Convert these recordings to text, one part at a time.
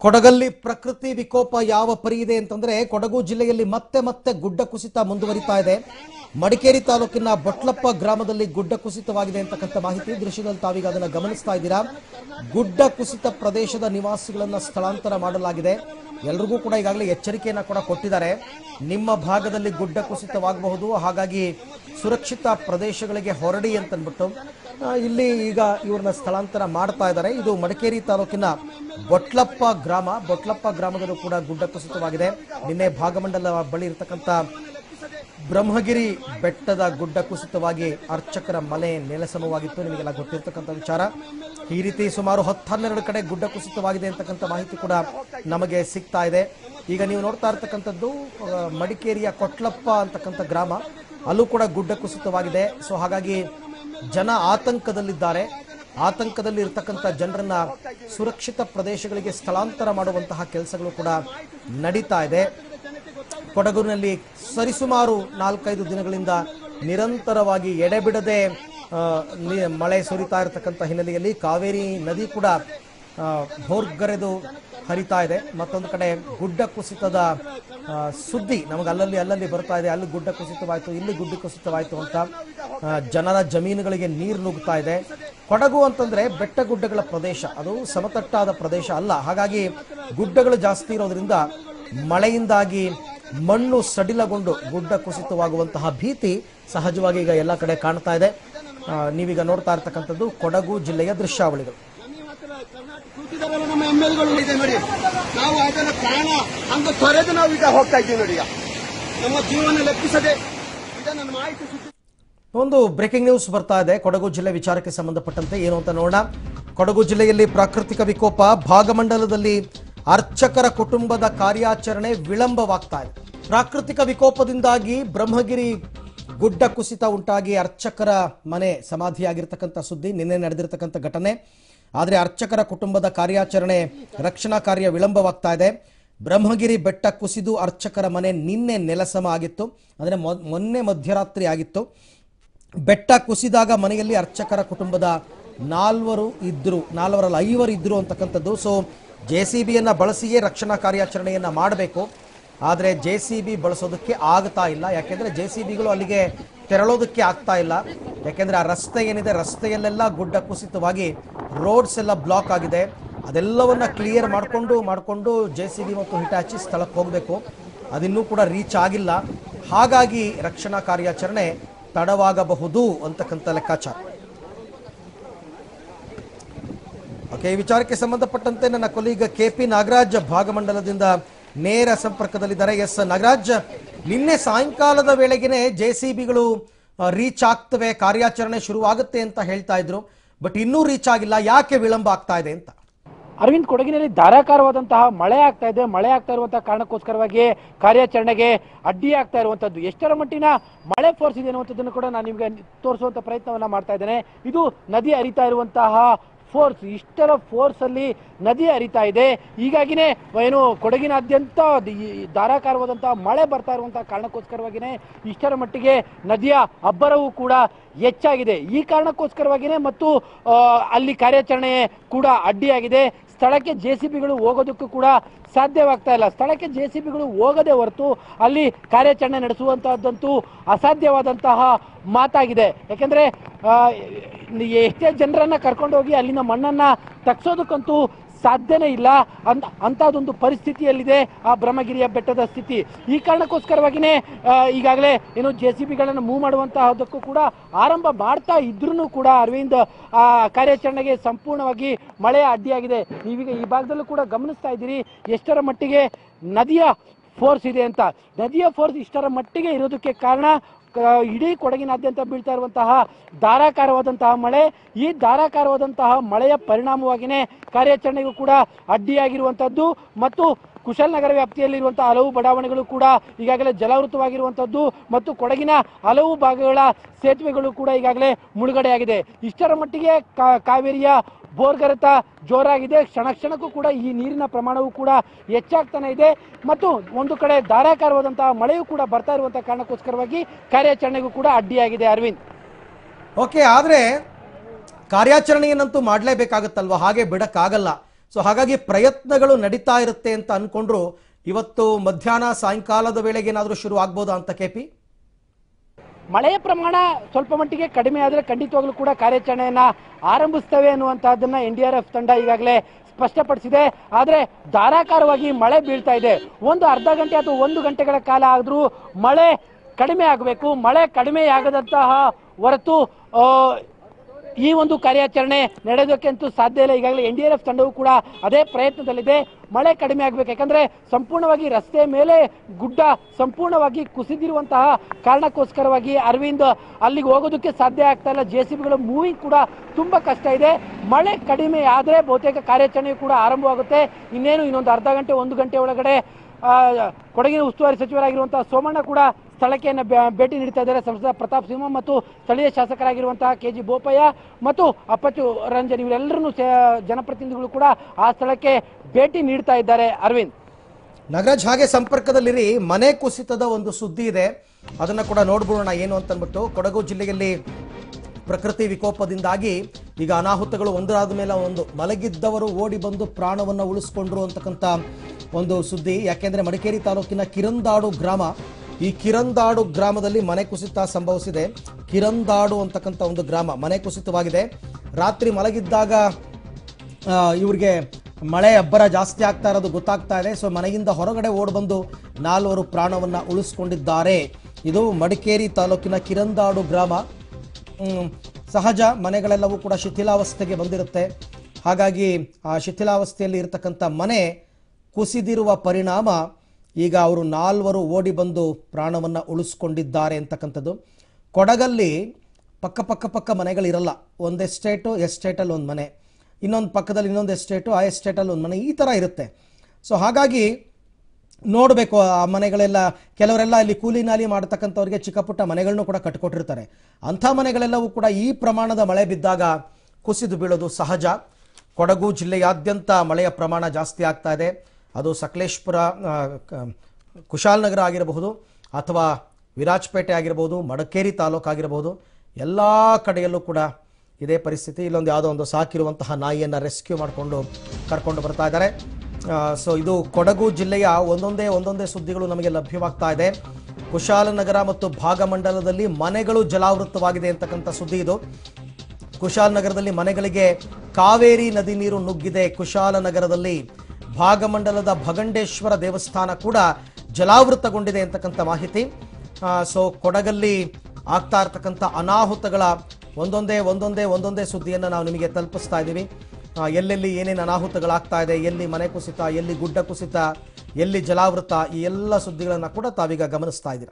ಕೊಡಗಲ್ಲಿ ಪ್ರಕೃತಿ ವಿಕೋಪ ಯಾವ ಪರಿ ಇದೆ ಅಂತಂದ್ರೆ ಕೊಡಗು ಜಿಲ್ಲೆಯಲ್ಲಿ ಮತ್ತೆ ಮತ್ತೆ ಗುಡ್ಡ ಕುಸಿತ ಮುಂದುವರಿತಾ ಇದೆ ಮಡಿಕೇರಿ ತಾಲೂಕಿನ ಬೊಟ್ಲಪ್ಪ ಗ್ರಾಮದಲ್ಲಿ ಗುಡ್ಡ ಕುಸಿತವಾಗಿದೆ ಅಂತಕ್ಕಂಥ ಮಾಹಿತಿ ದೃಶ್ಯದಲ್ಲಿ ತಾವೀಗ ಅದನ್ನ ಗಮನಿಸ್ತಾ ಇದ್ದೀರಾ ಗುಡ್ಡ ಕುಸಿತ ಪ್ರದೇಶದ ನಿವಾಸಿಗಳನ್ನ ಸ್ಥಳಾಂತರ ಮಾಡಲಾಗಿದೆ ಎಲ್ರಿಗೂ ಕೂಡ ಈಗಾಗಲೇ ಎಚ್ಚರಿಕೆಯನ್ನ ಕೂಡ ಕೊಟ್ಟಿದ್ದಾರೆ ನಿಮ್ಮ ಭಾಗದಲ್ಲಿ ಗುಡ್ಡ ಕುಸಿತವಾಗಬಹುದು ಹಾಗಾಗಿ ಸುರಕ್ಷಿತ ಪ್ರದೇಶಗಳಿಗೆ ಹೊರಡಿ ಅಂತನ್ಬಿಟ್ಟು ಆ, ಇಲ್ಲಿ ಈಗ ಇವ್ರನ್ನ ಸ್ಥಳಾಂತರ ಮಾಡ್ತಾ ಇದ್ದಾರೆ ಇದು ಮಡಿಕೇರಿ ತಾಲೂಕಿನ ಬೊಟ್ಲಪ್ಪ ಗ್ರಾಮ ಬೊಟ್ಲಪ್ಪ ಗ್ರಾಮದಲ್ಲೂ ಕೂಡ ಗುಡ್ಡ ಕುಸಿತವಾಗಿದೆ ನಿನ್ನೆ ಭಾಗಮಂಡಲ ಬಳಿ ಇರತಕ್ಕಂಥ ಬ್ರಹ್ಮಗಿರಿ ಬೆಟ್ಟದ ಗುಡ್ಡ ಕುಸಿತವಾಗಿ ಅರ್ಚಕರ ಮನೆ ನೆಲಸಮವಾಗಿತ್ತು ನಿಮಗೆಲ್ಲ ಗೊತ್ತಿರ್ತಕ್ಕಂಥ ವಿಚಾರ ಈ ರೀತಿ ಸುಮಾರು ಹತ್ತು ಹನ್ನೆರಡು ಕಡೆ ಗುಡ್ಡ ಕುಸಿತವಾಗಿದೆ ಅಂತಕ್ಕಂಥ ಮಾಹಿತಿ ಕೂಡ ನಮಗೆ ಸಿಗ್ತಾ ಇದೆ ಈಗ ನೀವು ನೋಡ್ತಾ ಇರ್ತಕ್ಕಂಥದ್ದು ಆ, ಮಡಿಕೇರಿಯ ಕೊಟ್ಲಪ್ಪ ಅಂತಕ್ಕಂಥ ಗ್ರಾಮ ಅಲ್ಲೂ ಕೂಡ ಗುಡ್ಡ ಕುಸಿತವಾಗಿದೆ ಸೊ ಹಾಗಾಗಿ ಜನ ಆತಂಕದಲ್ಲಿದ್ದಾರೆ ಆತಂಕದಲ್ಲಿ ಇರ್ತಕ್ಕಂಥ ಜನರನ್ನ ಸುರಕ್ಷಿತ ಪ್ರದೇಶಗಳಿಗೆ ಸ್ಥಳಾಂತರ ಮಾಡುವಂತಹ ಕೆಲಸಗಳು ಕೂಡ ನಡೀತಾ ಇದೆ ಕೊಡಗುನಲ್ಲಿ ಸರಿಸುಮಾರು ನಾಲ್ಕೈದು ದಿನಗಳಿಂದ ನಿರಂತರವಾಗಿ ಎಡೆಬಿಡದೆ ಆ, ನಿ- ಮಳೆ ಸುರಿತಾ ಇರತಕ್ಕಂಥ ಹಿನ್ನೆಲೆಯಲ್ಲಿ ಕಾವೇರಿ ನದಿ ಕೂಡ ಆ, ಭೋರ್ಗರೆದು ಹರಿತಾ ಇದೆ ಮತ್ತೊಂದು ಕಡೆ ಗುಡ್ಡ ಕುಸಿತದ ಆ, ಸುದ್ದಿ ನಮಗೆ ಅಲ್ಲಲ್ಲಿ ಅಲ್ಲಲ್ಲಿ ಬರ್ತಾ ಇದೆ ಅಲ್ಲಿ ಗುಡ್ಡ ಕುಸಿತವಾಯಿತು ಇಲ್ಲಿ ಗುಡ್ಡ ಕುಸಿತವಾಯಿತು ಅಂತ ಆ, ಜನರ ಜಮೀನುಗಳಿಗೆ ನೀರು ನುಗ್ತಾ ಇದೆ ಕೊಡಗು ಅಂತಂದ್ರೆ ಬೆಟ್ಟ ಗುಡ್ಡಗಳ ಪ್ರದೇಶ ಅದು ಸಮತಟ್ಟಾದ ಪ್ರದೇಶ ಅಲ್ಲ ಹಾಗಾಗಿ ಗುಡ್ಡಗಳು ಜಾಸ್ತಿ ಇರೋದ್ರಿಂದ ಮಳೆಯಿಂದಾಗಿ ಮಣ್ಣು ಸಡಿಲಗೊಂಡು ಗುಡ್ಡ ಕುಸಿತವಾಗುವಂತಹ ಭೀತಿ ಸಹಜವಾಗಿ ಈಗ ಎಲ್ಲ ಕಡೆ ಕಾಣ್ತಾ ಇದೆ ಆ, ನೀವೀಗ ನೋಡ್ತಾ ಇರ್ತಕ್ಕಂಥದ್ದು ಕೊಡಗು ಜಿಲ್ಲೆಯ ದೃಶ್ಯಾವಳಿಗಳು ಕೂತಿದಾರಲ್ಲ ನಮ್ಮ ಎಮ್ ಎಲ್ ಗಳು ಇದೆ ನೋಡಿ ನಾವು ಅದನ್ನ ಪ್ರಾಣ ಹಂಗ ತೊರೆದು ನಾವು ಈಗ ಹೋಗ್ತಾ ಇದ್ದೀವಿ ನೋಡಿ ಈಗ. ನಮ್ಮ ಜೀವನ ಲೆಕ್ಕಿಸದೆ ಇದನ್ನ ಮಾಹಿತಿ ಸುದ್ದಿ ಒಂದು ಬ್ರೇಕಿಂಗ್ ನ್ಯೂಸ್ ಬರ್ತಾ ಇದೆ ಕೊಡಗು ಜಿಲ್ಲೆ ವಿಚಾರಕ್ಕೆ ಸಂಬಂಧಪಟ್ಟಂತೆ ಏನು ಅಂತ ನೋಡೋಣ ಕೊಡಗು ಜಿಲ್ಲೆಯಲ್ಲಿ ಪ್ರಾಕೃತಿಕ ವಿಕೋಪ ಭಾಗಮಂಡಲದಲ್ಲಿ ಅರ್ಚಕರ ಕುಟುಂಬದ ಕಾರ್ಯಾಚರಣೆ ವಿಳಂಬವಾಗ್ತಾ ಇದೆ ಪ್ರಾಕೃತಿಕ ವಿಕೋಪದಿಂದಾಗಿ ಬ್ರಹ್ಮಗಿರಿ ಗುಡ್ಡ ಕುಸಿತ ಉಂಟಾಗಿ ಅರ್ಚಕರ ಮನೆ ಸಮಾಧಿಯಾಗಿರ್ತಕ್ಕಂಥ ಸುದ್ದಿ ನಿನ್ನೆ ನಡೆದಿರ್ತಕ್ಕಂಥ ಘಟನೆ ಆದರೆ ಅರ್ಚಕರ ಕುಟುಂಬದ ಕಾರ್ಯಾಚರಣೆ ರಕ್ಷಣಾ ಕಾರ್ಯ ವಿಳಂಬವಾಗ್ತಾ ಇದೆ ಬ್ರಹ್ಮಗಿರಿ ಬೆಟ್ಟ ಕುಸಿದು ಅರ್ಚಕರ ಮನೆ ನಿನ್ನೆ ನೆಲಸಮ ಆಗಿತ್ತು ಅಂದರೆ ಮೊ- ಮೊನ್ನೆ ಮಧ್ಯರಾತ್ರಿ ಆಗಿತ್ತು ಬೆಟ್ಟ ಕುಸಿದಾಗ ಮನೆಯಲ್ಲಿ ಅರ್ಚಕರ ಕುಟುಂಬದ ನಾಲ್ವರು ಇದ್ರು ನಾಲ್ವರಲ್ಲ ಐವರು ಇದ್ರು ಅಂತಕ್ಕಂಥದ್ದು ಸೊ ಜೆ ಸಿ ಬಿಯನ್ನು ಬಳಸಿಯೇ ರಕ್ಷಣಾ ಕಾರ್ಯಾಚರಣೆಯನ್ನು ಮಾಡಬೇಕು ಆದರೆ ಜೆ ಸಿ ಬಿ ಬಳಸೋದಕ್ಕೆ ಆಗ್ತಾ ಇಲ್ಲ ಯಾಕೆಂದರೆ ಜೆ ಸಿ ಬಿಗಳು ಅಲ್ಲಿಗೆ ತೆರಳೋದಕ್ಕೆ ಆಗ್ತಾ ಇಲ್ಲ ಯಾಕೆಂದರೆ ಆ ರಸ್ತೆ ಏನಿದೆ ರಸ್ತೆಯಲ್ಲೆಲ್ಲ ಗುಡ್ಡ ಕುಸಿತವಾಗಿ ರೋಡ್ಸ್ ಎಲ್ಲ ಬ್ಲಾಕ್ ಆಗಿದೆ ಅದೆಲ್ಲವನ್ನ ಕ್ಲಿಯರ್ ಮಾಡಿಕೊಂಡು ಮಾಡಿಕೊಂಡು ಜೆ ಸಿ ಬಿ ಮತ್ತು ಹಿಟಾಚಿ ಸ್ಥಳಕ್ಕೆ ಹೋಗಬೇಕು ಅದಿನ್ನೂ ಕೂಡ ರೀಚ್ ಆಗಿಲ್ಲ ಹಾಗಾಗಿ ರಕ್ಷಣಾ ಕಾರ್ಯಾಚರಣೆ ತಡವಾಗಬಹುದು ಅಂತಕ್ಕಂಥ ಲೆಕ್ಕಾಚಾರ ಓಕೆ ಈ ವಿಚಾರಕ್ಕೆ ಸಂಬಂಧಪಟ್ಟಂತೆ ನನ್ನ ಕೊಲೀಗ ಕೆ ಪಿ ನಾಗರಾಜ್ ಭಾಗಮಂಡಲದಿಂದ ನೇರ ಸಂಪರ್ಕದಲ್ಲಿದ್ದಾರೆ ಎಸ್ ನಾಗರಾಜ್ ನಿನ್ನೆ ಸಾಯಂಕಾಲದ ವೇಳೆಗೆನೆ ಜೆ ಸಿ ಬಿಗಳು ರೀಚ್ ಆಗ್ತವೆ ಕಾರ್ಯಾಚರಣೆ ಶುರುವಾಗುತ್ತೆ ಅಂತ ಹೇಳ್ತಾ ಇದ್ರು ಬಟ್ ಇನ್ನೂ ರೀಚ್ ಆಗಿಲ್ಲ ಯಾಕೆ ವಿಳಂಬ ಆಗ್ತಾ ಇದೆ ಅಂತ ಅರವಿಂದ್ ಕೊಡಗಿನಲ್ಲಿ ಧಾರಾಕಾರವಾದಂತಹ ಮಳೆ ಆಗ್ತಾ ಇದೆ ಮಳೆ ಆಗ್ತಾ ಇರುವಂತಹ ಕಾರಣಕ್ಕೋಸ್ಕರವಾಗಿ ಕಾರ್ಯಾಚರಣೆಗೆ ಅಡ್ಡಿ ಆಗ್ತಾ ಇರುವಂತದ್ದು ಎಷ್ಟರ ಮಟ್ಟಿನ ಮಳೆ ಫೋರ್ಸ್ ಇದೆ ಅನ್ನುವಂಥದ್ದನ್ನು ಕೂಡ ನಾನು ನಿಮಗೆ ತೋರಿಸುವಂತ ಪ್ರಯತ್ನವನ್ನ ಮಾಡ್ತಾ ಇದ್ದೇನೆ ಇದು ನದಿ ಹರಿತಾ ಇರುವಂತಹ ಫೋರ್ಸ್ ಇಷ್ಟರ ಫೋರ್ಸ್ ಅಲ್ಲಿ ನದಿ ಹರಿತಾ ಇದೆ ಹೀಗಾಗಿನೇ ಏನು ಕೊಡಗಿನಾದ್ಯಂತ ದಿ- ಈ ಧಾರಾಕಾರವಾದಂತಹ ಮಳೆ ಬರ್ತಾ ಇರುವಂತಹ ಕಾರಣಕ್ಕೋಸ್ಕರವಾಗಿನೇ ಇಷ್ಟರ ಮಟ್ಟಿಗೆ ನದಿಯ ಅಬ್ಬರವೂ ಕೂಡ ಹೆಚ್ಚಾಗಿದೆ ಈ ಕಾರಣಕ್ಕೋಸ್ಕರವಾಗಿನೇ ಮತ್ತು ಆ, ಅಲ್ಲಿ ಕಾರ್ಯಾಚರಣೆ ಕೂಡ ಅಡ್ಡಿಯಾಗಿದೆ ಸ್ಥಳಕ್ಕೆ ಜೆ ಸಿ ಬಿಗಳು ಹೋಗೋದಕ್ಕೂ ಕೂಡ ಸಾಧ್ಯವಾಗ್ತಾ ಇಲ್ಲ ಸ್ಥಳಕ್ಕೆ ಜೆ ಸಿ ಬಿಗಳು ಹೋಗದೆ ಹೊರತು ಅಲ್ಲಿ ಕಾರ್ಯಾಚರಣೆ ನಡೆಸುವಂತಹದ್ದಂತೂ ಅಸಾಧ್ಯವಾದಂತಹ ಮಾತಾಗಿದೆ ಯಾಕೆಂದ್ರೆ ಆ, ಎಷ್ಟೇ ಜನರನ್ನ ಕರ್ಕೊಂಡೋಗಿ ಅಲ್ಲಿನ ಮಣ್ಣನ್ನ ತಗ್ಸೋದಕ್ಕಂತೂ ಸಾಧ್ಯನೇ ಇಲ್ಲ ಅಂತ ಅಂಥದ್ದೊಂದು ಪರಿಸ್ಥಿತಿಯಲ್ಲಿದೆ ಆ ಬ್ರಹ್ಮಗಿರಿಯ ಬೆಟ್ಟದ ಸ್ಥಿತಿ ಈ ಕಾರಣಕ್ಕೋಸ್ಕರವಾಗಿಯೇ ಈಗಾಗಲೇ ಏನು ಜೆ ಸಿ ಬಿಗಳನ್ನು ಮೂವ್ ಮಾಡುವಂತಹದಕ್ಕೂ ಕೂಡ ಆರಂಭ ಮಾಡ್ತಾ ಇದ್ರೂ ಕೂಡ ಅರವಿಂದ್ ಆ ಕಾರ್ಯಾಚರಣೆಗೆ ಸಂಪೂರ್ಣವಾಗಿ ಮಳೆ ಅಡ್ಡಿಯಾಗಿದೆ ನೀವೀಗ ಈ ಭಾಗದಲ್ಲೂ ಕೂಡ ಗಮನಿಸ್ತಾ ಇದ್ದೀರಿ ಎಷ್ಟರ ಮಟ್ಟಿಗೆ ನದಿಯ ಫೋರ್ಸ್ ಇದೆ ಅಂತ ನದಿಯ ಫೋರ್ಸ್ ಇಷ್ಟರ ಮಟ್ಟಿಗೆ ಇರೋದಕ್ಕೆ ಕಾರಣ ಕ- ಇಡೀ ಕೊಡಗಿನಾದ್ಯಂತ ಬೀಳ್ತಾ ಇರುವಂತಹ ಧಾರಾಕಾರವಾದಂತಹ ಮಳೆ ಈ ಧಾರಾಕಾರವಾದಂತಹ ಮಳೆಯ ಪರಿಣಾಮವಾಗಿಯೇ ಕಾರ್ಯಾಚರಣೆಗೂ ಕೂಡ ಅಡ್ಡಿಯಾಗಿರುವಂತದ್ದು ಮತ್ತು ಕುಶಾಲನಗರ ವ್ಯಾಪ್ತಿಯಲ್ಲಿರುವಂತಹ ಹಲವು ಬಡಾವಣೆಗಳು ಕೂಡ ಈಗಾಗಲೇ ಜಲಾವೃತವಾಗಿರುವಂತದ್ದು ಮತ್ತು ಕೊಡಗಿನ ಹಲವು ಭಾಗಗಳ ಸೇತುವೆಗಳು ಕೂಡ ಈಗಾಗಲೇ ಮುಳುಗಡೆಯಾಗಿದೆ ಇಷ್ಟರ ಮಟ್ಟಿಗೆ ಕಾ- ಕಾವೇರಿಯ ಬೋರ್ಗರೆತ ಜೋರಾಗಿದೆ ಕ್ಷಣ ಕ್ಷಣಕ್ಕೂ ಕೂಡ ಈ ನೀರಿನ ಪ್ರಮಾಣವೂ ಕೂಡ ಹೆಚ್ಚಾಗ್ತಾನೆ ಇದೆ ಮತ್ತು ಒಂದು ಕಡೆ ಧಾರಾಕಾರವಾದಂತಹ ಮಳೆಯೂ ಕೂಡ ಬರ್ತಾ ಇರುವಂತಹ ಕಾರಣಕ್ಕೋಸ್ಕರವಾಗಿ ಕಾರ್ಯಾಚರಣೆಗೂ ಕೂಡ ಅಡ್ಡಿಯಾಗಿದೆ ಅರವಿಂದ್ ಓಕೆ ಆದರೆ ಕಾರ್ಯಾಚರಣೆಯನ್ನಂತೂ ಮಾಡಲೇಬೇಕಾಗುತ್ತಲ್ವ ಹಾಗೆ ಬಿಡಕ್ಕಾಗಲ್ಲ ಸೊ ಹಾಗಾಗಿ ಪ್ರಯತ್ನಗಳು ನಡೀತಾ ಇರುತ್ತೆ ಅಂತ ಅನ್ಕೊಂಡ್ರು ಇವತ್ತು ಮಧ್ಯಾಹ್ನ ಸಾಯಂಕಾಲದ ವೇಳೆಗೆ ಏನಾದರೂ ಶುರು ಆಗ್ಬೋದಾ ಅಂತ ಕೆಪಿ ಮಳೆಯ ಪ್ರಮಾಣ ಸ್ವಲ್ಪ ಮಟ್ಟಿಗೆ ಕಡಿಮೆ ಆದರೆ ಖಂಡಿತವಾಗ್ಲೂ ಕೂಡ ಕಾರ್ಯಾಚರಣೆಯನ್ನ ಆರಂಭಿಸ್ತೇವೆ ಅನ್ನುವಂತಹದ್ದನ್ನ ಎನ್ ಡಿ ಆರ್ ಎಫ್ ತಂಡ ಈಗಾಗಲೇ ಸ್ಪಷ್ಟಪಡಿಸಿದೆ ಆದರೆ ಧಾರಾಕಾರವಾಗಿ ಮಳೆ ಬೀಳ್ತಾ ಇದೆ ಒಂದು ಅರ್ಧ ಗಂಟೆ ಅಥವಾ ಒಂದು ಗಂಟೆಗಳ ಕಾಲ ಆದರೂ ಮಳೆ ಕಡಿಮೆ ಆಗಬೇಕು ಮಳೆ ಕಡಿಮೆ ಆಗದಂತಹ ಹೊರತು ಆ, ಈ ಒಂದು ಕಾರ್ಯಾಚರಣೆ ನಡೆಯೋದಕ್ಕೆ ಅಂತೂ ಸಾಧ್ಯ ಇಲ್ಲ ಈಗಾಗಲೇ ಎನ್ ಡಿ ಆರ್ ಎಫ್ ತಂಡವು ಕೂಡ ಅದೇ ಪ್ರಯತ್ನದಲ್ಲಿದೆ ಮಳೆ ಕಡಿಮೆ ಆಗಬೇಕು ಯಾಕಂದ್ರೆ ಸಂಪೂರ್ಣವಾಗಿ ರಸ್ತೆ ಮೇಲೆ ಗುಡ್ಡ ಸಂಪೂರ್ಣವಾಗಿ ಕುಸಿದಿರುವಂತಹ ಕಾರಣಕ್ಕೋಸ್ಕರವಾಗಿ ಅರವಿಂದ್ ಅಲ್ಲಿಗೆ ಹೋಗೋದಕ್ಕೆ ಸಾಧ್ಯ ಆಗ್ತಾ ಇಲ್ಲ ಜೆ ಸಿ ಬಿಗಳ ಮೂವಿಂಗ್ ಕೂಡ ತುಂಬಾ ಕಷ್ಟ ಇದೆ ಮಳೆ ಕಡಿಮೆ ಆದರೆ ಬಹುತೇಕ ಕಾರ್ಯಾಚರಣೆ ಕೂಡ ಆರಂಭವಾಗುತ್ತೆ ಇನ್ನೇನು ಇನ್ನೊಂದು ಅರ್ಧ ಗಂಟೆ ಒಂದು ಗಂಟೆ ಒಳಗಡೆ ಆ, ಕೊಡಗಿನ ಉಸ್ತುವಾರಿ ಸಚಿವರಾಗಿರುವಂತಹ ಸೋಮಣ್ಣ ಕೂಡ ಸ್ಥಳಕ್ಕೆ ನ- ಬೆ- ಭೇಟಿ ನೀಡ್ತಾ ಇದ್ದಾರೆ ಸಂಸದ ಪ್ರತಾಪ್ ಸಿಂಹ ಮತ್ತು ಸ್ಥಳೀಯ ಶಾಸಕರಾಗಿರುವಂತಹ ಕೆ ಜಿ ಬೋಪಯ್ಯ ಮತ್ತು ಅಪ್ಪಚ್ಚು ರಂಜನ್ ಇವರೆಲ್ಲರೂ ಜನಪ್ರತಿನಿಧಿಗಳು ಕೂಡ ಆ ಸ್ಥಳಕ್ಕೆ ಭೇಟಿ ನೀಡ್ತಾ ಇದ್ದಾರೆ ಅರವಿಂದ್ ನಗರಾಜ್ ಹಾಗೆ ಸಂಪರ್ಕದಲ್ಲಿರಿ ಮನೆ ಕುಸಿತದ ಒಂದು ಸುದ್ದಿ ಇದೆ ಅದನ್ನ ಕೂಡ ನೋಡ್ಬಿಡೋಣ ಏನು ಅಂತ ಅಂದ್ಬಿಟ್ಟು ಕೊಡಗು ಜಿಲ್ಲೆಯಲ್ಲಿ ಪ್ರಕೃತಿ ವಿಕೋಪದಿಂದಾಗಿ ಈಗ ಅನಾಹುತಗಳು ಒಂದರಾದ ಮೇಲೆ ಒಂದು ಮಲಗಿದ್ದವರು ಓಡಿ ಬಂದು ಪ್ರಾಣವನ್ನು ಉಳಿಸ್ಕೊಂಡ್ರು ಅಂತಕ್ಕಂಥ ಒಂದು ಸುದ್ದಿ ಯಾಕೆಂದ್ರೆ ಮಡಿಕೇರಿ ತಾಲೂಕಿನ ಕಿರಂದಾಡು ಗ್ರಾಮ ಈ ಕಿರಂದಾಡು ಗ್ರಾಮದಲ್ಲಿ ಮನೆ ಕುಸಿತ ಸಂಭವಿಸಿದೆ ಕಿರಂದಾಡು ಅಂತಕ್ಕಂಥ ಒಂದು ಗ್ರಾಮ ಮನೆ ಕುಸಿತವಾಗಿದೆ ರಾತ್ರಿ ಮಲಗಿದ್ದಾಗ ಆ, ಇವ್ರಿಗೆ ಮಳೆ ಅಬ್ಬರ ಜಾಸ್ತಿ ಆಗ್ತಾ ಇರೋದು ಗೊತ್ತಾಗ್ತಾ ಇದೆ ಸೊ ಮನೆಯಿಂದ ಹೊರಗಡೆ ಓಡ್ ಬಂದು ನಾಲ್ವರು ಪ್ರಾಣವನ್ನ ಉಳಿಸ್ಕೊಂಡಿದ್ದಾರೆ ಇದು ಮಡಿಕೇರಿ ತಾಲೂಕಿನ ಕಿರಂದಾಡು ಗ್ರಾಮ ಹ್ಮ್, ಸಹಜ ಮನೆಗಳೆಲ್ಲವೂ ಕೂಡ ಶಿಥಿಲಾವಸ್ಥೆಗೆ ಬಂದಿರುತ್ತೆ ಹಾಗಾಗಿ ಆ ಶಿಥಿಲಾವಸ್ಥೆಯಲ್ಲಿ ಇರತಕ್ಕಂಥ ಮನೆ ಕುಸಿದಿರುವ ಪರಿಣಾಮ ಈಗ ಅವರು ನಾಲ್ವರು ಓಡಿ ಬಂದು ಪ್ರಾಣವನ್ನು ಉಳಿಸ್ಕೊಂಡಿದ್ದಾರೆ ಅಂತಕ್ಕಂಥದ್ದು ಕೊಡಗಲ್ಲಿ ಪಕ್ಕ ಪಕ್ಕ ಪಕ್ಕ ಮನೆಗಳಿರಲ್ಲ ಒಂದು ಎಸ್ಟೇಟು ಎಸ್ಟೇಟಲ್ಲಿ ಒಂದು ಮನೆ ಇನ್ನೊಂದು ಪಕ್ಕದಲ್ಲಿ ಇನ್ನೊಂದು ಎಸ್ಟೇಟು ಆ ಎಸ್ಟೇಟಲ್ಲಿ ಒಂದು ಮನೆ ಈ ಥರ ಇರುತ್ತೆ ಸೊ ಹಾಗಾಗಿ ನೋಡಬೇಕು ಆ ಮನೆಗಳೆಲ್ಲ ಕೆಲವರೆಲ್ಲ ಇಲ್ಲಿ ಕೂಲಿ ನಾಲಿ ಮಾಡ್ತಕ್ಕಂಥವ್ರಿಗೆ ಚಿಕ್ಕ ಪುಟ್ಟ ಮನೆಗಳನ್ನು ಕೂಡ ಕಟ್ಕೊಟ್ಟಿರ್ತಾರೆ ಅಂಥ ಮನೆಗಳೆಲ್ಲವೂ ಕೂಡ ಈ ಪ್ರಮಾಣದ ಮಳೆ ಬಿದ್ದಾಗ ಕುಸಿದು ಬೀಳೋದು ಸಹಜ ಕೊಡಗು ಜಿಲ್ಲೆಯಾದ್ಯಂತ ಮಳೆಯ ಪ್ರಮಾಣ ಜಾಸ್ತಿ ಆಗ್ತಾ ಇದೆ ಅದು ಸಕಲೇಶ್ಪುರ ಆ, ಕ- ಕುಶಾಲನಗರ ಆಗಿರಬಹುದು ಅಥವಾ ವಿರಾಜಪೇಟೆ ಆಗಿರಬಹುದು ಮಡಿಕೇರಿ ತಾಲೂಕು ಆಗಿರಬಹುದು ಎಲ್ಲ ಕಡೆಯಲ್ಲೂ ಕೂಡ ಇದೇ ಪರಿಸ್ಥಿತಿ ಇಲ್ಲೊಂದು ಯಾವುದೋ ಒಂದು ಸಾಕಿರುವಂತಹ ನಾಯಿಯನ್ನು ರೆಸ್ಕ್ಯೂ ಮಾಡಿಕೊಂಡು ಕರ್ಕೊಂಡು ಬರ್ತಾ ಇದ್ದಾರೆ ಸೊ ಇದು ಕೊಡಗು ಜಿಲ್ಲೆಯ ಒಂದೊಂದೇ ಒಂದೊಂದೇ ಸುದ್ದಿಗಳು ನಮಗೆ ಲಭ್ಯವಾಗ್ತಾ ಇದೆ ಕುಶಾಲನಗರ ಮತ್ತು ಭಾಗಮಂಡಲದಲ್ಲಿ ಮನೆಗಳು ಜಲಾವೃತವಾಗಿದೆ ಅಂತಕ್ಕಂಥ ಸುದ್ದಿ ಇದು ಕುಶಾಲನಗರದಲ್ಲಿ ಮನೆಗಳಿಗೆ ಕಾವೇರಿ ನದಿ ನೀರು ನುಗ್ಗಿದೆ ಕುಶಾಲನಗರದಲ್ಲಿ ಭಾಗಮಂಡಲದ ಭಗಂಡೇಶ್ವರ ದೇವಸ್ಥಾನ ಕೂಡ ಜಲಾವೃತಗೊಂಡಿದೆ ಅಂತಕ್ಕಂಥ ಮಾಹಿತಿ ಸೊ ಕೊಡಗಲ್ಲಿ ಆಗ್ತಾ ಇರ್ತಕ್ಕಂಥ ಅನಾಹುತಗಳ ಒಂದೊಂದೇ ಒಂದೊಂದೇ ಒಂದೊಂದೇ ಸುದ್ದಿಯನ್ನು ನಾವು ನಿಮಗೆ ತಲುಪಿಸ್ತಾ ಇದ್ದೀವಿ ಆ, ಎಲ್ಲೆಲ್ಲಿ ಏನೇನು ಅನಾಹುತಗಳಾಗ್ತಾ ಇದೆ ಎಲ್ಲಿ ಮನೆ ಕುಸಿತ ಎಲ್ಲಿ ಗುಡ್ಡ ಕುಸಿತ ಎಲ್ಲಿ ಜಲಾವೃತ ಈ ಎಲ್ಲ ಸುದ್ದಿಗಳನ್ನು ಕೂಡ ತಾವೀಗ ಗಮನಿಸ್ತಾ ಇದ್ದೀರಾ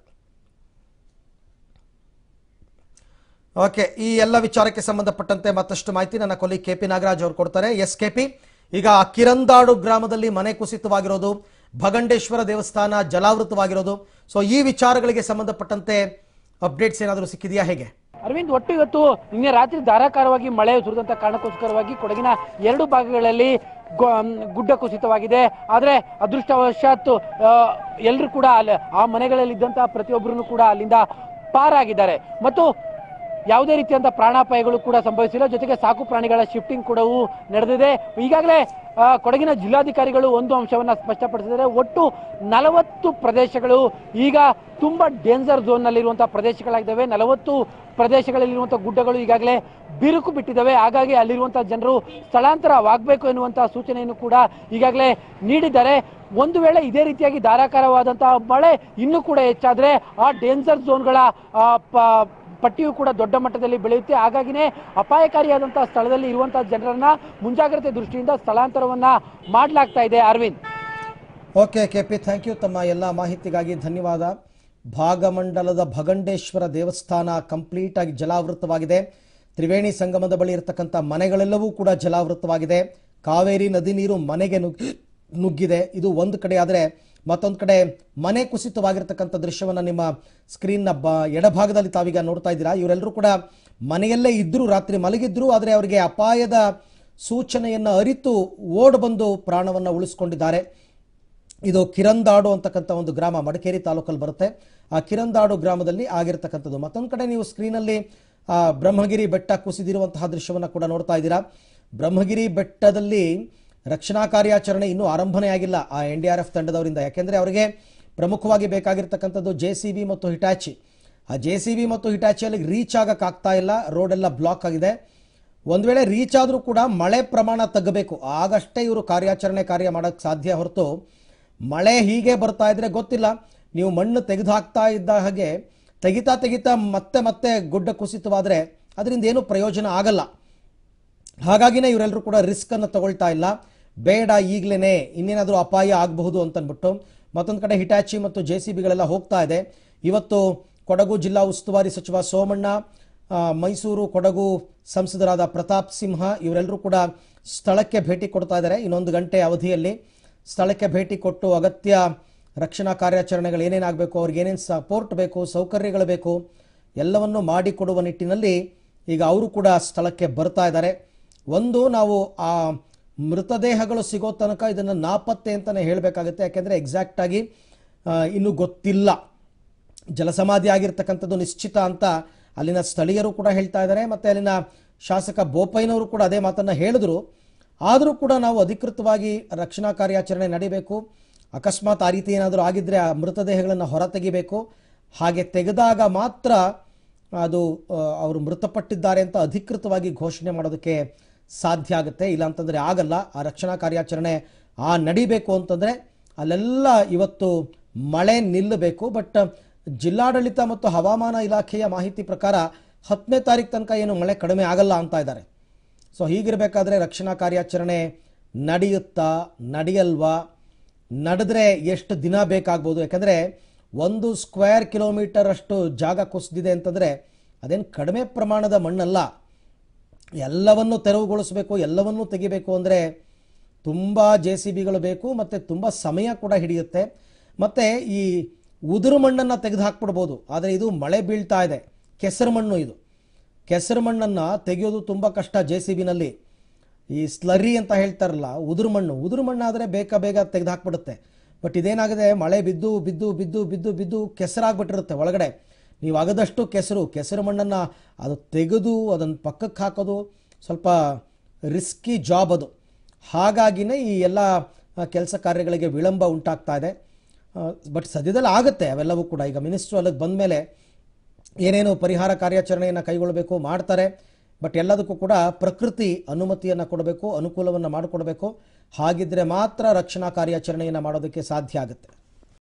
ಓಕೆ ಈ ಎಲ್ಲ ವಿಚಾರಕ್ಕೆ ಸಂಬಂಧಪಟ್ಟಂತೆ ಮತ್ತಷ್ಟು ಮಾಹಿತಿ ನನ್ನ ಕೊಲಿ ಕೆ ಪಿ ನಾಗರಾಜ್ ಅವರು ಕೊಡ್ತಾರೆ ಎಸ್ ಕೆ ಪಿ ಈಗ ಕಿರಂದಾಡು ಗ್ರಾಮದಲ್ಲಿ ಮನೆ ಕುಸಿತವಾಗಿರೋದು ಭಗಂಡೇಶ್ವರ ದೇವಸ್ಥಾನ ಜಲಾವೃತವಾಗಿರೋದು ಸೊ ಈ ವಿಚಾರಗಳಿಗೆ ಸಂಬಂಧಪಟ್ಟಂತೆ ಅಪ್ಡೇಟ್ಸ್ ಏನಾದರೂ ಸಿಕ್ಕಿದೆಯಾ ಹೇಗೆ ಅರವಿಂದ್ ಒಟ್ಟು ಇವತ್ತು ನಿನ್ನೆ ರಾತ್ರಿ ಧಾರಾಕಾರವಾಗಿ ಮಳೆ ಸುರಿದಂತ ಕಾರಣಕ್ಕೋಸ್ಕರವಾಗಿ ಕೊಡಗಿನ ಎರಡು ಭಾಗಗಳಲ್ಲಿ ಗೊ- ಮ್, ಗುಡ್ಡ ಕುಸಿತವಾಗಿದೆ ಆದ್ರೆ ಅದೃಷ್ಟವಶಾತ್ ಎಲ್ಲರೂ ಕೂಡ ಅಲ್ಲಿ ಆ ಮನೆಗಳಲ್ಲಿ ಇದ್ದಂತಹ ಪ್ರತಿಯೊಬ್ಬರೂ ಕೂಡ ಅಲ್ಲಿಂದ ಪಾರಾಗಿದ್ದಾರೆ ಮತ್ತು ಯಾವುದೇ ರೀತಿಯಂತ ಪ್ರಾಣಾಪಾಯಗಳು ಕೂಡ ಸಂಭವಿಸಿಲ್ಲ ಜೊತೆಗೆ ಸಾಕು ಪ್ರಾಣಿಗಳ ಶಿಫ್ಟಿಂಗ್ ಕೂಡ ನಡೆದಿದೆ ಈಗಾಗಲೇ ಆ, ಕೊಡಗಿನ ಜಿಲ್ಲಾಧಿಕಾರಿಗಳು ಒಂದು ಅಂಶವನ್ನ ಸ್ಪಷ್ಟಪಡಿಸಿದ್ದಾರೆ ಒಟ್ಟು ನಲವತ್ತು ಪ್ರದೇಶಗಳು ಈಗ ತುಂಬಾ ಡೇಂಜರ್ ಝೋನ್ ನಲ್ಲಿರುವಂತಹ ಪ್ರದೇಶಗಳಾಗಿದ್ದಾವೆ ನಲವತ್ತು ಪ್ರದೇಶಗಳಲ್ಲಿರುವಂತಹ ಗುಡ್ಡಗಳು ಈಗಾಗಲೇ ಬಿರುಕು ಬಿಟ್ಟಿದ್ದಾವೆ ಹಾಗಾಗಿ ಅಲ್ಲಿರುವಂತಹ ಜನರು ಸ್ಥಳಾಂತರವಾಗಬೇಕು ಎನ್ನುವಂತಹ ಸೂಚನೆಯನ್ನು ಕೂಡ ಈಗಾಗಲೇ ನೀಡಿದ್ದಾರೆ ಒಂದು ವೇಳೆ ಇದೇ ರೀತಿಯಾಗಿ ಧಾರಾಕಾರವಾದಂತಹ ಮಳೆ ಇನ್ನೂ ಕೂಡ ಹೆಚ್ಚಾದ್ರೆ ಆ ಡೇಂಜರ್ ಝೋನ್ಗಳ ಆ, ಪ- ಪಟ್ಟಿಯು ಕೂಡ ದೊಡ್ಡ ಮಟ್ಟದಲ್ಲಿ ಬೆಳೆಯುತ್ತೆ ಹಾಗಾಗಿನೇ ಅಪಾಯಕಾರಿಯಾದಂತಹ ಸ್ಥಳದಲ್ಲಿ ಇರುವಂತಹ ಜನರನ್ನ ಮುಂಜಾಗ್ರತೆ ದೃಷ್ಟಿಯಿಂದ ಸ್ಥಳಾಂತರವನ್ನ ಮಾಡಲಾಗ್ತಾ ಇದೆ Arvind okay K P thank you ತಮ್ಮ ಎಲ್ಲ ಮಾಹಿತಿಗಾಗಿ ಧನ್ಯವಾದ ಭಾಗಮಂಡಲದ ಭಗಂಡೇಶ್ವರ ದೇವಸ್ಥಾನ ಕಂಪ್ಲೀಟ್ ಆಗಿ ಜಲಾವೃತವಾಗಿದೆ ತ್ರಿವೇಣಿ ಸಂಗಮದ ಬಳಿ ಇರತಕ್ಕಂಥ ಮನೆಗಳೆಲ್ಲವೂ ಕೂಡ ಜಲಾವೃತವಾಗಿದೆ ಕಾವೇರಿ ನದಿ ನೀರು ಮನೆಗೆ ನುಗ್ ನುಗ್ಗಿದೆ ಇದು ಒಂದು ಕಡೆ ಆದರೆ ಮತ್ತೊಂದು ಕಡೆ ಮನೆ ಕುಸಿತವಾಗಿರ್ತಕ್ಕಂಥ ದೃಶ್ಯವನ್ನು ನಿಮ್ಮ ಸ್ಕ್ರೀನ್ನ ಬ ಎಡಭಾಗದಲ್ಲಿ ತಾವೀಗ ನೋಡ್ತಾ ಇದ್ದೀರಾ ಇವರೆಲ್ಲರೂ ಕೂಡ ಮನೆಯಲ್ಲೇ ಇದ್ದರೂ ರಾತ್ರಿ ಮಲಗಿದ್ರು ಆದರೆ ಅವರಿಗೆ ಅಪಾಯದ ಸೂಚನೆಯನ್ನು ಅರಿತು ಓಡ್ ಬಂದು ಪ್ರಾಣವನ್ನು ಉಳಿಸ್ಕೊಂಡಿದ್ದಾರೆ ಇದು ಕಿರಂದಾಡು ಅಂತಕ್ಕಂಥ ಒಂದು ಗ್ರಾಮ ಮಡಿಕೇರಿ ತಾಲೂಕಲ್ಲಿ ಬರುತ್ತೆ ಆ ಕಿರಂದಾಡು ಗ್ರಾಮದಲ್ಲಿ ಆಗಿರ್ತಕ್ಕಂಥದ್ದು ಮತ್ತೊಂದು ಕಡೆ ನೀವು ಸ್ಕ್ರೀನಲ್ಲಿ ಆ, ಬ್ರಹ್ಮಗಿರಿ ಬೆಟ್ಟ ಕುಸಿದಿರುವಂತಹ ದೃಶ್ಯವನ್ನು ಕೂಡ ನೋಡ್ತಾ ಇದ್ದೀರಾ ಬ್ರಹ್ಮಗಿರಿ ಬೆಟ್ಟದಲ್ಲಿ ರಕ್ಷಣಾ ಕಾರ್ಯಾಚರಣೆ ಇನ್ನೂ ಆರಂಭನೇ ಆಗಿಲ್ಲ ಆ ಎನ್ ಡಿ ಆರ್ ಎಫ್ ತಂಡದವರಿಂದ ಯಾಕೆಂದರೆ ಅವರಿಗೆ ಪ್ರಮುಖವಾಗಿ ಬೇಕಾಗಿರ್ತಕ್ಕಂಥದ್ದು ಜೆ ಸಿ ಬಿ ಮತ್ತು ಹಿಟಾಚಿ ಆ ಜೆ ಸಿ ಬಿ ಮತ್ತು ಹಿಟಾಚಿಯಲ್ಲಿ ರೀಚ್ ಆಗಕ್ಕಾಗ್ತಾ ಇಲ್ಲ ರೋಡೆಲ್ಲ ಬ್ಲಾಕ್ ಆಗಿದೆ ಒಂದು ವೇಳೆ ರೀಚ್ ಆದರೂ ಕೂಡ ಮಳೆ ಪ್ರಮಾಣ ತಗ್ಗಬೇಕು ಆಗಷ್ಟೇ ಇವರು ಕಾರ್ಯಾಚರಣೆ ಕಾರ್ಯ ಮಾಡೋಕ್ಕೆ ಸಾಧ್ಯ ಹೊರತು ಮಳೆ ಹೀಗೆ ಬರ್ತಾ ಇದ್ರೆ ಗೊತ್ತಿಲ್ಲ ನೀವು ಮಣ್ಣು ತೆಗೆದು ಹಾಕ್ತಾ ಇದ್ದ ಹಾಗೆ ತೆಗಿತಾ ತೆಗಿತಾ ಮತ್ತೆ ಮತ್ತೆ ಗುಡ್ಡ ಕುಸಿತವಾದರೆ ಅದರಿಂದ ಏನೂ ಪ್ರಯೋಜನ ಆಗಲ್ಲ ಹಾಗಾಗಿನೇ ಇವರೆಲ್ಲರೂ ಕೂಡ ರಿಸ್ಕ್ ಅನ್ನು ತಗೊಳ್ತಾ ಇಲ್ಲ ಬೇಡ ಈಗಲೇ ಇನ್ನೇನಾದರೂ ಅಪಾಯ ಆಗಬಹುದು ಅಂತನ್ಬಿಟ್ಟು ಮತ್ತೊಂದು ಕಡೆ ಹಿಟಾಚಿ ಮತ್ತು ಜೆ ಸಿ ಬಿಗಳೆಲ್ಲ ಹೋಗ್ತಾ ಇದೆ ಇವತ್ತು ಕೊಡಗು ಜಿಲ್ಲಾ ಉಸ್ತುವಾರಿ ಸಚಿವ ಸೋಮಣ್ಣ ಆ, ಮೈಸೂರು ಕೊಡಗು ಸಂಸದರಾದ ಪ್ರತಾಪ್ ಸಿಂಹ ಇವರೆಲ್ಲರೂ ಕೂಡ ಸ್ಥಳಕ್ಕೆ ಭೇಟಿ ಕೊಡ್ತಾ ಇದ್ದಾರೆ ಇನ್ನೊಂದು ಗಂಟೆ ಅವಧಿಯಲ್ಲಿ ಸ್ಥಳಕ್ಕೆ ಭೇಟಿ ಕೊಟ್ಟು ಅಗತ್ಯ ರಕ್ಷಣಾ ಕಾರ್ಯಾಚರಣೆಗಳು ಏನೇನಾಗಬೇಕು ಅವ್ರಿಗೆ ಏನೇನು ಸಪೋರ್ಟ್ ಬೇಕು ಸೌಕರ್ಯಗಳು ಬೇಕು ಎಲ್ಲವನ್ನು ಮಾಡಿಕೊಡುವ ನಿಟ್ಟಿನಲ್ಲಿ ಈಗ ಅವರು ಕೂಡ ಸ್ಥಳಕ್ಕೆ ಬರ್ತಾ ಇದ್ದಾರೆ ಒಂದು ನಾವು ಆ ಮೃತದೇಹಗಳು ಸಿಗೋ ತನಕ ಇದನ್ನು ನಾಪತ್ತೆ ಅಂತಲೇ ಹೇಳಬೇಕಾಗುತ್ತೆ ಯಾಕೆಂದರೆ ಎಕ್ಸಾಕ್ಟಾಗಿ ಇನ್ನೂ ಗೊತ್ತಿಲ್ಲ ಜಲಸಮಾಧಿ ಆಗಿರ್ತಕ್ಕಂಥದ್ದು ನಿಶ್ಚಿತ ಅಂತ ಅಲ್ಲಿನ ಸ್ಥಳೀಯರು ಕೂಡ ಹೇಳ್ತಾ ಇದ್ದಾರೆ ಮತ್ತು ಅಲ್ಲಿನ ಶಾಸಕ ಬೋಪಯ್ಯನವರು ಕೂಡ ಅದೇ ಮಾತನ್ನು ಹೇಳಿದ್ರು ಆದರೂ ಕೂಡ ನಾವು ಅಧಿಕೃತವಾಗಿ ರಕ್ಷಣಾ ಕಾರ್ಯಾಚರಣೆ ನಡಿಬೇಕು ಅಕಸ್ಮಾತ್ ಆ ರೀತಿ ಏನಾದರೂ ಆಗಿದ್ದರೆ ಆ ಮೃತದೇಹಗಳನ್ನು ಹೊರ ತೆಗಿಬೇಕು ಹಾಗೆ ತೆಗೆದಾಗ ಮಾತ್ರ ಅದು ಆ, ಅವರು ಮೃತಪಟ್ಟಿದ್ದಾರೆ ಅಂತ ಅಧಿಕೃತವಾಗಿ ಘೋಷಣೆ ಮಾಡೋದಕ್ಕೆ ಸಾಧ್ಯ ಆಗುತ್ತೆ ಇಲ್ಲಾಂತಂದರೆ ಆಗಲ್ಲ ಆ ರಕ್ಷಣಾ ಕಾರ್ಯಾಚರಣೆ ಆ ನಡಿಬೇಕು ಅಂತಂದರೆ ಅಲ್ಲೆಲ್ಲ ಇವತ್ತು ಮಳೆ ನಿಲ್ಲಬೇಕು ಬಟ್ ಜಿಲ್ಲಾಡಳಿತ ಮತ್ತು ಹವಾಮಾನ ಇಲಾಖೆಯ ಮಾಹಿತಿ ಪ್ರಕಾರ ಹತ್ತನೇ ತಾರೀಕು ತನಕ ಏನು ಮಳೆ ಕಡಿಮೆ ಆಗಲ್ಲ ಅಂತ ಇದ್ದಾರೆ ಸೊ ಹೀಗಿರಬೇಕಾದ್ರೆ ರಕ್ಷಣಾ ಕಾರ್ಯಾಚರಣೆ ನಡೆಯುತ್ತಾ ನಡೆಯಲ್ವಾ ನಡೆದ್ರೆ ಎಷ್ಟು ದಿನ ಬೇಕಾಗ್ಬೋದು ಯಾಕಂದರೆ ಒಂದು ಸ್ಕ್ವೇರ್ ಕಿಲೋಮೀಟರ್ ಅಷ್ಟು ಜಾಗ ಕುಸಿದಿದೆ ಅಂತಂದರೆ ಅದೇನು ಕಡಿಮೆ ಪ್ರಮಾಣದ ಮಣ್ಣಲ್ಲ ಎಲ್ಲವನ್ನು ತೆರವುಗೊಳಿಸಬೇಕು ಎಲ್ಲವನ್ನೂ ತೆಗಿಬೇಕು ಅಂದರೆ ತುಂಬ ಜೆ ಸಿ ಬಿಗಳು ಬೇಕು ಮತ್ತು ತುಂಬ ಸಮಯ ಕೂಡ ಹಿಡಿಯುತ್ತೆ ಮತ್ತು ಈ ಉದುರು ಮಣ್ಣನ್ನು ತೆಗೆದು ಹಾಕ್ಬಿಡ್ಬೋದು ಆದರೆ ಇದು ಮಳೆ ಬೀಳ್ತಾ ಇದೆ ಕೆಸರು ಮಣ್ಣು ಇದು ಕೆಸರು ಮಣ್ಣನ್ನು ತೆಗೆಯೋದು ತುಂಬ ಕಷ್ಟ ಜೆ ಸಿ ಬಿನಲ್ಲಿ ಈ ಸ್ಲರಿ ಅಂತ ಹೇಳ್ತಾರಲ್ಲ ಉದುರು ಮಣ್ಣು ಉದುರು ಮಣ್ಣಾದರೆ ಬೇಗ ಬೇಗ ತೆಗೆದು ಹಾಕ್ಬಿಡುತ್ತೆ ಬಟ್ ಇದೇನಾಗಿದೆ ಮಳೆ ಬಿದ್ದು ಬಿದ್ದು ಬಿದ್ದು ಬಿದ್ದು ಬಿದ್ದು ಕೆಸರಾಗ್ಬಿಟ್ಟಿರುತ್ತೆ ಒಳಗಡೆ ನೀವು ಆಗದಷ್ಟು ಕೆಸರು ಕೆಸರು ಮಣ್ಣನ್ನು ಅದು ತೆಗೆದು ಅದನ್ನು ಪಕ್ಕಕ್ಕೆ ಹಾಕೋದು ಸ್ವಲ್ಪ ರಿಸ್ಕಿ ಜಾಬ್ ಅದು ಹಾಗಾಗಿನೇ ಈ ಎಲ್ಲ ಕೆಲಸ ಕಾರ್ಯಗಳಿಗೆ ವಿಳಂಬ ಉಂಟಾಗ್ತಾ ಇದೆ ಬಟ್ ಸದ್ಯದಲ್ಲಿ ಆಗುತ್ತೆ ಅವೆಲ್ಲವೂ ಕೂಡ ಈಗ ಮಿನಿಸ್ಟ್ರು ಅಲ್ಲಿಗೆ ಬಂದ ಮೇಲೆ ಏನೇನು ಪರಿಹಾರ ಕಾರ್ಯಾಚರಣೆಯನ್ನು ಕೈಗೊಳ್ಳಬೇಕು ಮಾಡ್ತಾರೆ ಬಟ್ ಎಲ್ಲದಕ್ಕೂ ಕೂಡ ಪ್ರಕೃತಿ ಅನುಮತಿಯನ್ನು ಕೊಡಬೇಕು ಅನುಕೂಲವನ್ನು ಮಾಡಿಕೊಡಬೇಕು ಹಾಗಿದ್ರೆ ಮಾತ್ರ ರಕ್ಷಣಾ ಕಾರ್ಯಾಚರಣೆಯನ್ನು ಮಾಡೋದಕ್ಕೆ ಸಾಧ್ಯ ಆಗುತ್ತೆ